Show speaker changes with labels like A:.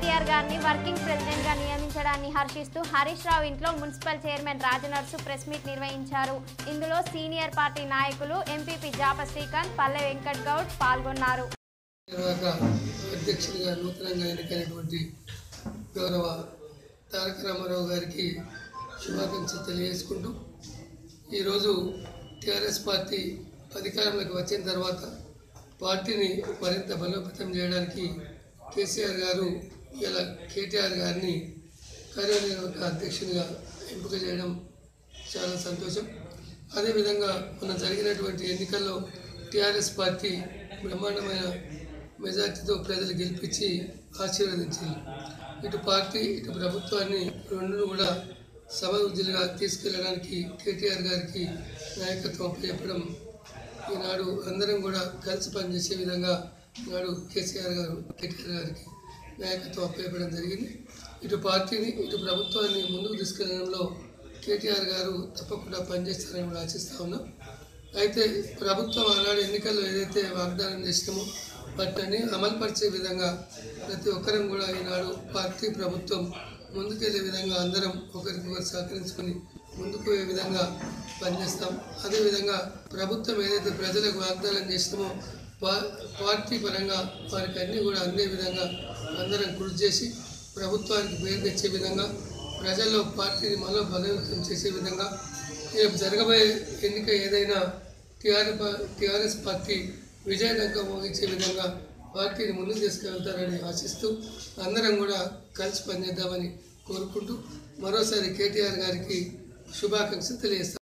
A: కేటీఆర్ గారిని working president గా నియమించడాన్ని హర్షిస్తూ హరీష్ రావు ఇంట్లో municipal chairman Rajanarsu press meet నిర్వహించారు ఇందులో సీనియర్ పార్టీ నాయకులు ఎంపీపీ జాప శ్రీకాంత్ పల్లె వెంకట్ గౌడ్ పాల్గొన్నారు
B: నిర్వాహక అధ్యక్షుడిగా నూతనంగా ఎన్నికైనటువంటి గౌరవ తారక రామారావు గారికి శుభాకాంక్షలు తెలియజేసుకుంటూ ఈరోజు టీఆర్ఎస్ పార్టీ అధికారంలోకి వచ్చిన తర్వాత పార్టీని మరింత బలోపేతం చేయడానికి కేసీఆర్ గారు ఇలా కేటీఆర్ గారిని కార్యనిర్వాహక అధ్యక్షునిగా ఎంపిక చేయడం చాలా సంతోషం అదేవిధంగా మొన్న జరిగినటువంటి ఎన్నికల్లో టీఆర్ఎస్ పార్టీ బ్రహ్మాండమైన మెజార్టీతో ప్రజలు గెలిపించి ఆశీర్వదించింది ఇటు పార్టీ ఇటు ప్రభుత్వాన్ని రెండు కూడా సమృద్ధిగా తీసుకెళ్ళడానికి కేటీఆర్ గారికి నాయకత్వం చెప్పడం ఈనాడు అందరం కూడా కలిసి పనిచేసే విధంగా ఈనాడు కేసీఆర్ గారు కేటీఆర్ గారికి నాయకత్వం అప్పచెప్పడం జరిగింది ఇటు పార్టీని ఇటు ప్రభుత్వాన్ని ముందుకు తీసుకెళ్లడంలో కేటీఆర్ గారు తప్పకుండా పనిచేస్తారని కూడా ఆశిస్తా ఉన్నాం అయితే ప్రభుత్వం ఆనాడు ఎన్నికల్లో ఏదైతే వాగ్దానం చేసినామో వాటిని అమలుపరిచే విధంగా ప్రతి ఒక్కరం కూడా ఈనాడు పార్టీ ప్రభుత్వం ముందుకెళ్లే విధంగా అందరం ఒకరికొకరు సహకరించుకొని ముందుకు పోయే విధంగా పనిచేస్తాం అదేవిధంగా ప్రభుత్వం ఏదైతే ప్రజలకు వాగ్దానం చేస్తామో పా- పార్టీ పరంగా వారికి అన్నీ కూడా అందే విధంగా అందరం కృషి చేసి ప్రభుత్వానికి పేరు తెచ్చే విధంగా ప్రజల్లో పార్టీని మరో బలోపేతం చేసే విధంగా రేపు జరగబోయే ఎన్నిక ఏదైనా టీఆర్ఎస్ టీఆర్ఎస్ పార్టీ విజయడంగా మోగించే విధంగా పార్టీని ముందుకు తీసుకెళ్తారని ఆశిస్తూ అందరం కూడా కలిసి పనిచేద్దామని కోరుకుంటూ మరోసారి కేటీఆర్ గారికి శుభాకాంక్షలు తెలియజేస్తాం